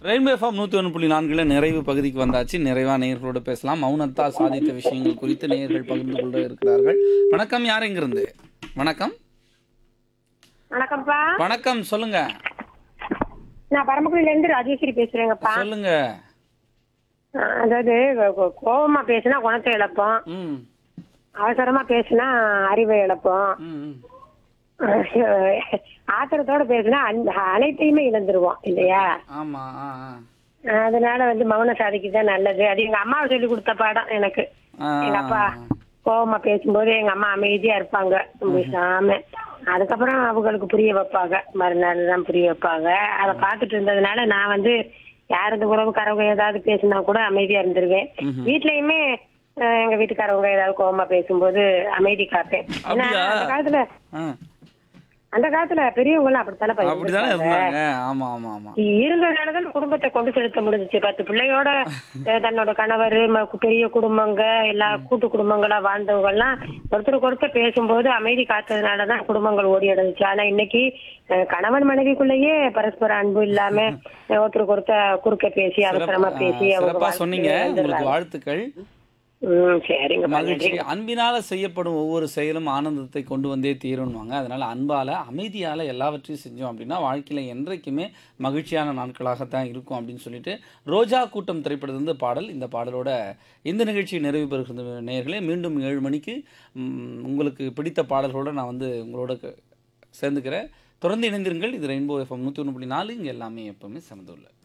Rainbow FM நூற்றி ஒன்று புள்ளி நான்கில் நிறைவு பகுதிக்கு வந்தாச்சு நிறைவா நேயர்களோடு பேசலாம் மௌனத்தால் சாதித்த விஷயங்கள் குறித்து நேயர்கள் பகிர்ந்து கொண்டு இருக்கிறார்கள் வணக்கம் யார் எங்கிருந்து வணக்கம் வணக்கம்ப்பா வணக்கம் சொல்லுங்க நான் பரமக்குடியில இருந்து ராஜேஸ்வரி பேசுறேங்கப்பா சொல்லுங்க அஹ் அதாவது கோ- கோ- கோவமா பேசினா குணத்தை இழப்போம் ம் அவசரமா பேசினா அறிவை இழப்போம் ம், ம். அஹ் ஆத்திரத்தோட பேசினா அந்த அனைத்தையுமே இழந்துருவோம் இல்லையா ஆமா ஆ ஆ. அதனால வந்து மௌன சாதிக்கு தான் நல்லது அது எங்க அம்மாவை சொல்லி கொடுத்த பாடம் எனக்கு ஆ, எங்க அப்பா கோவமா பேசும்போது எங்க அம்மா அமைதியா இருப்பாங்க பேசாம அதுக்கப்புறம் அவங்களுக்கு புரிய வைப்பாங்க மறுநாள் தான் புரிய வைப்பாங்க அதை பார்த்துட்டு இருந்ததுனால நான் வந்து யார் இந்த உறவுக்காரவங்க ஏதாவது பேசினா கூட அமைதியா இருந்துருவேன் வீட்லயுமே அஹ், எங்க வீட்டுக்காரவங்க ஏதாவது கோவமா பேசும்போது அமைதி காப்பேன் ஏன்னா, அப்படியா? அந்த காலத்துல ஆ. அந்த காலத்துல பெரியவங்க எல்லாம் அப்படித்தானே அப்படிதானே பண்ணிருப்பாங்க. இருந்தாங்க ஆமா ஆமா ஆமா இருந்ததுனாலதான் குடும்பத்தை கொண்டு செலுத்த முடிஞ்சுச்சு பத்து பிள்ளையோட அஹ், தன்னோட கணவர் ம- பெரிய குடும்பங்க எல்லா கூட்டு குடும்பங்களா வாழ்ந்தவங்க எல்லாம் ஒருத்தருக்கு ஒருத்தர் பேசும்போது அமைதி காத்ததுனாலதான் குடும்பங்கள் ஓடி அடைஞ்சிச்சு ஆனா இன்னைக்கு அஹ், கணவன் மனைவிக்குள்ளேயே பரஸ்பர அன்பு இல்லாம அஹ், ஒருத்தருக்கு ஒருத்தர் குறுக்க பேசி அவசரமா பேசி அவங்க சிறப்பா சொன்னீங்க வாழ்க்கையை உங்களுக்கு இழந்துடுறாங்க. வாழ்த்துக்கள் ம் சரிங்க மகிழ்ச்சி அன்பினால செய்யப்படும் ஒவ்வொரு செயலும் ஆனந்தத்தை கொண்டு வந்தே தீரும்வாங்க அதனால அன்பால அமைதியால எல்லாவற்றையும் செஞ்சோம் அப்படின்னா வாழ்க்கையில என்றைக்குமே மகிழ்ச்சியான நாட்களாகத்தான் இருக்கும் அப்படின்னு சொல்லிட்டு ரோஜா கூட்டம் திரைப்படத்திலிருந்து பாடல் இந்த பாடலோட இந்த நிகழ்ச்சி நிறைவு பெறுகிற நேயர்களே மீண்டும் ஏழு மணிக்கு ம், உங்களுக்கு பிடித்த பாடல்களோட நான் வந்து உங்களோட க- சேர்ந்துக்கிறேன் தொடர்ந்து இணைந்திருங்கள் இது ரெயின்போ எஃப்எம் நூற்றி ஒன்று புள்ளி நாலு இங்கே எல்லாமே எப்பவுமே சிறந்துள்ள